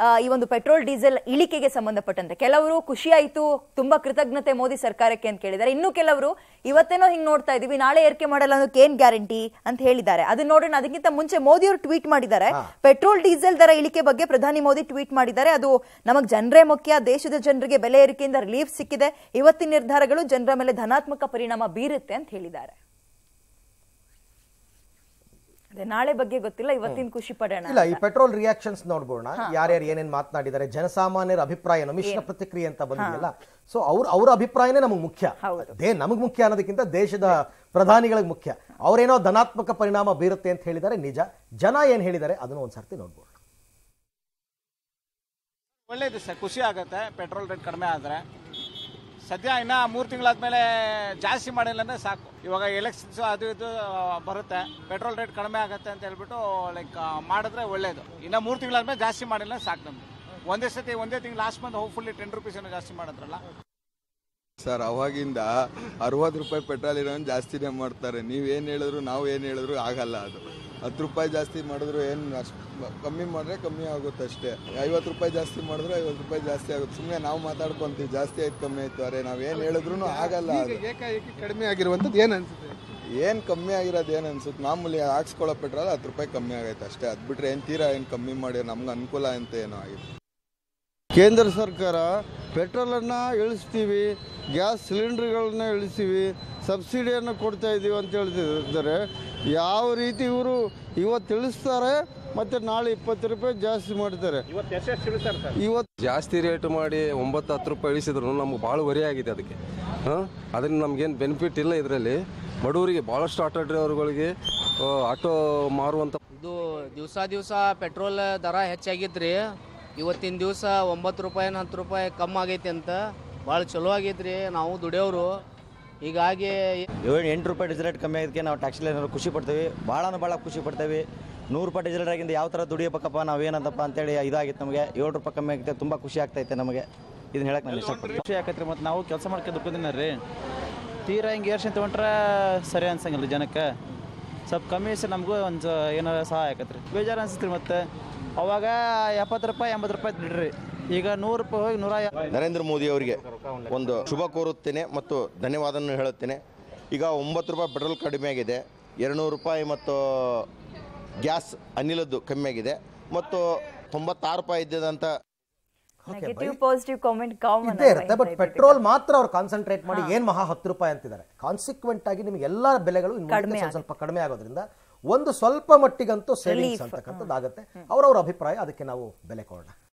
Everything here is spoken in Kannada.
ಆ, ಈ ಒಂದು ಪೆಟ್ರೋಲ್ ಡೀಸೆಲ್ ಇಳಿಕೆಗೆ ಸಂಬಂಧಪಟ್ಟಂತೆ ಕೆಲವರು ಖುಷಿ ಆಯ್ತು ತುಂಬಾ ಕೃತಜ್ಞತೆ ಮೋದಿ ಸರ್ಕಾರಕ್ಕೆ ಅಂತ ಕೇಳಿದ್ದಾರೆ ಇನ್ನು ಕೆಲವರು ಇವತ್ತೇನೋ ಹಿಂಗ್ ನೋಡ್ತಾ ಇದೀವಿ ನಾಳೆ ಏರಿಕೆ ಮಾಡಲ್ಲ ಅನ್ನೋಕೆ ಏನ್ ಗ್ಯಾರಂಟಿ ಅಂತ ಹೇಳಿದ್ದಾರೆ ಅದನ್ನ ನೋಡೋಣ ಅದಕ್ಕಿಂತ ಮುಂಚೆ ಮೋದಿ ಅವರು ಟ್ವೀಟ್ ಮಾಡಿದ್ದಾರೆ ಪೆಟ್ರೋಲ್ ಡೀಸೆಲ್ ದರ ಇಳಿಕೆ ಬಗ್ಗೆ ಪ್ರಧಾನಿ ಮೋದಿ ಟ್ವೀಟ್ ಮಾಡಿದ್ದಾರೆ ಅದು ನಮಗ್ ಜನರೇ ಮುಖ್ಯ ದೇಶದ ಜನರಿಗೆ ಬೆಲೆ ಏರಿಕೆಯಿಂದ ರಿಲೀಫ್ ಸಿಕ್ಕಿದೆ ಇವತ್ತಿನ ನಿರ್ಧಾರಗಳು ಜನರ ಮೇಲೆ ಧನಾತ್ಮಕ ಪರಿಣಾಮ ಬೀರುತ್ತೆ ಅಂತ ಹೇಳಿದ್ದಾರೆ ಅದೇ ನಾಳೆ ಬಗ್ಗೆ ಗೊತ್ತಿಲ್ಲ ಇವತ್ತಿನ ಖುಷಿ ಪಡೋಣ ಇಲ್ಲ ಈ ಪೆಟ್ರೋಲ್ ರಿಯಾಕ್ಷನ್ಸ್ ನೋಡ್ಬೋಣ ಯಾರ್ಯಾರು ಏನೇನ್ ಮಾತನಾಡಿದ್ದಾರೆ ಜನಸಾಮಾನ್ಯರ ಅಭಿಪ್ರಾಯ ಏನು ಮಿಶ್ರ ಪ್ರತಿಕ್ರಿಯೆ ಅಂತ ಬಂದಿದೆಯಲ್ಲ ಸೊ ಅವ್ರ ಅವ್ರ ಅಭಿಪ್ರಾಯನೇ ನಮಗೆ ಮುಖ್ಯ ದೇ ನಮಗ್ ಮುಖ್ಯ ಅನ್ನೋದಕ್ಕಿಂತ ದೇಶದ ಪ್ರಧಾನಿಗಳಿಗೆ ಮುಖ್ಯ ಅವರೇನೋ ಧನಾತ್ಮಕ ಪರಿಣಾಮ ಬೀರುತ್ತೆ ಅಂತ ಹೇಳಿದ್ದಾರೆ ನಿಜ ಜನ ಏನ್ ಹೇಳಿದ್ದಾರೆ ಅದನ್ನು ಒಂದ್ಸರ್ತಿ ನೋಡ್ಬೋದು ಒಳ್ಳೇದು ಸರ್ ಖುಷಿ ಆಗುತ್ತೆ ಪೆಟ್ರೋಲ್ ರೇಟ್ ಕಡಿಮೆ ಆದರೆ ಸದ್ಯ ಇನ್ನ ಮೂರು ತಿಂಗಳಾದ್ಮೇಲೆ ಜಾಸ್ತಿ ಮಾಡಿಲ್ಲ ಅಂದ್ರೆ ಸಾಕು ಇವಾಗ ಎಲೆಕ್ಷನ್ಸ್ ಅದು ಇದು ಬರುತ್ತೆ ಪೆಟ್ರೋಲ್ ರೇಟ್ ಕಡಿಮೆ ಆಗುತ್ತೆ ಅಂತ ಹೇಳ್ಬಿಟ್ಟು ಲೈಕ್ ಮಾಡಿದ್ರೆ ಒಳ್ಳೇದು ಇನ್ನ ಮೂರು ತಿಂಗಳಾದ್ಮೇಲೆ ಜಾಸ್ತಿ ಮಾಡಿಲ್ಲ ಸಾಕು ನಮ್ಗೆ ಒಂದೇ ಸತಿ ಒಂದೇ ತಿಂಗಳು last month hopefully ten rupees ಏನೋ ಜಾಸ್ತಿ ಮಾಡಿದ್ರಲ್ಲ ಸರ್ ಅವಾಗಿಂದ ಅರವತ್ತು ರೂಪಾಯಿ ಪೆಟ್ರೋಲ್ ಇರೋನ್ ಜಾಸ್ತಿನೇ ಮಾಡ್ತಾರೆ ನೀವೇನು ಹೇಳಿದ್ರು ನಾವು ಏನು ಹೇಳಿದ್ರು ಆಗಲ್ಲ ಅದು ಹತ್ತು ರೂಪಾಯಿ ಜಾಸ್ತಿ ಮಾಡಿದ್ರು ಏನು ಅಷ್ಟು ಕಮ್ಮಿ ಮಾಡಿದ್ರೆ ಕಮ್ಮಿ ಆಗುತ್ತೆ ಅಷ್ಟೇ ಐವತ್ತು ರೂಪಾಯಿ ಜಾಸ್ತಿ ಮಾಡಿದ್ರೆ ಐವತ್ತು ರೂಪಾಯಿ ಜಾಸ್ತಿ ಆಗುತ್ತೆ ಸುಮ್ಮನೆ ನಾವು ಮಾತಾಡ್ಕೊಂತೀವಿ ಜಾಸ್ತಿ ಆಯ್ತು ಕಮ್ಮಿ ಆಯ್ತು ಅರೆ ನಾವೇನು ಹೇಳಿದ್ರು ಆಗಲ್ಲ ಅದು ಏಕಾಏಕಿ ಕಡಿಮೆ ಆಗಿರುವಂಥದ್ದು ಏನು ಅನ್ಸುತ್ತೆ ಏನು ಕಮ್ಮಿ ಆಗಿರೋದು ಏನು ಅನ್ಸುತ್ತೆ ಮಾಮೂಲಿ ಹಾಕ್ಸ್ಕೊಳ್ಳೋ ಪೆಟ್ರೋಲ್ ಹತ್ತು ರೂಪಾಯಿ ಕಮ್ಮಿ ಆಗೈತೆ ಅಷ್ಟೇ ಅದು ಬಿಟ್ರೆ ಏನು ತೀರಾ ಏನು ಕಮ್ಮಿ ಮಾಡಿ ನಮ್ಗೆ ಅನುಕೂಲ ಅಂತ ಏನೋ ಆಗಿದೆ ಕೇಂದ್ರ ಸರ್ಕಾರ ಪೆಟ್ರೋಲನ್ನು ಇಳಿಸ್ತೀವಿ ಗ್ಯಾಸ್ ಸಿಲಿಂಡರ್ಗಳನ್ನ ಇಳಿಸ್ತೀವಿ ಸಬ್ಸಿಡಿಯನ್ನು ಕೊಡ್ತಾ ಇದ್ದೀವಿ ಅಂತ ಹೇಳ್ತಿದ್ದಾರೆ ಯಾವ ರೀತಿ ಇವರು ಇವತ್ತು ಇಳಿಸ್ತಾರೆ ಮತ್ತು ನಾಳೆ ಇಪ್ಪತ್ತು ರೂಪಾಯಿ ಜಾಸ್ತಿ ಮಾಡ್ತಾರೆ ಇವತ್ತು ಜಾಸ್ತಿ ರೇಟ್ ಮಾಡಿ ಒಂಬತ್ತು ಹತ್ತು ರೂಪಾಯಿ ಇಳಿಸಿದ್ರು ನಮ್ಗೆ ಭಾಳ ಹೊರೆ ಆಗಿದೆ ಅದಕ್ಕೆ ಹಾಂ ಅದರಿಂದ ನಮ್ಗೇನು ಬೆನಿಫಿಟ್ ಇಲ್ಲ ಇದರಲ್ಲಿ ಬಡವರಿಗೆ ಭಾಳಷ್ಟು ಆಟೋ ಡ್ರೈವರ್ಗಳಿಗೆ ಆ, ಆಟೋ ಮಾರುವಂಥ ಇದು ದಿವಸ ದಿವಸ ಪೆಟ್ರೋಲ್ ದರ ಹೆಚ್ಚಾಗಿದ್ರಿ ಇವತ್ತಿನ ದಿವಸ ಒಂಬತ್ತು ರೂಪಾಯಿ ಹತ್ತು ರೂಪಾಯಿ ಕಮ್ಮಿ ಆಗೈತಿ ಅಂತ ಭಾಳ ಚಲೋ ಆಗೈತ್ರಿ ನಾವು ದುಡಿಯೋರು ಹೀಗಾಗಿ ಏಳು ಎಂಟು ರೂಪಾಯಿ ಡೀಸೆಲ್ ರೇಟ್ ಕಮ್ಮಿ ಆಗಿದ್ದಕ್ಕೆ ನಾವು ಟ್ಯಾಕ್ಸಿ ಏನಾದ್ರು ಖುಷಿ ಪಡ್ತೀವಿ ಭಾಳನೂ ಭಾಳ ಖುಷಿ ಪಡ್ತೀವಿ ನೂರು ರೂಪಾಯಿ ಡೀಸೆಲ್ ರೇಟಿಂದ ಯಾವ ಥರ ದುಡಿಯಬೇಕಪ್ಪ ನಾವು ಏನಂತಪ್ಪ ಅಂತೇಳಿ ಇದಾಗಿತ್ತು ನಮಗೆ ಏಳು ರೂಪಾಯಿ ಕಮ್ಮಿ ಆಗಿದೆ ತುಂಬ ಖುಷಿ ಆಗ್ತೈತೆ ನಮಗೆ ಇದನ್ನ ಹೇಳಕ್ಕೆ ನಾನು ಇಷ್ಟಪಡ್ತೀನಿ ಖುಷಿ ಆಕತ್ರಿ ಮತ್ತು ನಾವು ಕೆಲಸ ಮಾಡ್ಕೊಂಡು ದುಡ್ಕೋದಿನ ರೀ ತೀರಾ ಹಿಂಗೆ ಏರ್ಷನ್ ತೊಗೊಂಡ್ರೆ ಸರಿ ಅನ್ಸಂಗಿಲ್ಲ ಜನಕ್ಕೆ ಸ್ವಲ್ಪ ಕಮ್ಮಿ ಸರ್ ನಮಗೂ ಒಂದು ಏನಾರ ಸಹಾಯ ಆಕತ್ರಿ ಬೇಜಾರು ಅನ್ಸುತ್ತೆ ರೀ ಮತ್ತೆ ಅವಾಗ ಎಪ್ಪತ್ತು ರೂಪಾಯಿ ಎಂಬತ್ತು ರೂಪಾಯಿ ಬಿಡ್ರಿ ಈಗ ನೂರು ರೂಪಾಯಿ ಹೋಗಿ ನೂರ ನರೇಂದ್ರ ಮೋದಿ ಅವರಿಗೆ ಒಂದು ಶುಭ ಕೋರುತ್ತೇನೆ ಮತ್ತು ಧನ್ಯವಾದವನ್ನು ಹೇಳುತ್ತೇನೆ ಈಗ ಒಂಬತ್ತು ರೂಪಾಯಿ ಪೆಟ್ರೋಲ್ ಕಡಿಮೆ ಆಗಿದೆ ಎರಡುನೂರು ರೂಪಾಯಿ ಮತ್ತು ಗ್ಯಾಸ್ ಅನಿಲದ್ದು ಕಮ್ಮಿ ಆಗಿದೆ ಮತ್ತು ತೊಂಬತ್ತಾರು ರೂಪಾಯಿ ಇದ್ದಿದಂಥ ನೆಗೆಟಿವ್ ಪಾಸಿಟಿವ್ ಕಾಮೆಂಟ್ ಕಾಮನ್ ಇದ್ದೇ ಇರುತ್ತೆ ಬಟ್ ಪೆಟ್ರೋಲ್ ಮಾತ್ರ ಅವ್ರು ಕಾನ್ಸಂಟ್ರೇಟ್ ಮಾಡಿ ಏನ್ ಮಹಾ ಹತ್ತು ರೂಪಾಯಿ ಅಂತಿದ್ದಾರೆ ಕಾನ್ಸಿಕ್ವೆಂಟ್ ಆಗಿ ನಿಮಗೆ ಎಲ್ಲಾ ಬೆಲೆಗಳು ಇನ್ನು ಮುಂದೆ ಕಡಿಮೆ ಸ್ವಲ್ಪ ಸ್ವಲ್ಪ ಕಡಿಮೆ ಆಗೋದ್ರಿಂದ ಒಂದು ಸ್ವಲ್ಪ ಮಟ್ಟಿಗಂತೂ ಸೇವಿಂಗ್ಸ್ ಅಂತಕ್ಕಂಥದ್ದು ಆಗುತ್ತೆ ಅವರವ್ರ ಅಭಿಪ್ರಾಯ ಅದಕ್ಕೆ ನಾವು ಬೆಲೆ ಕೊಡೋಣ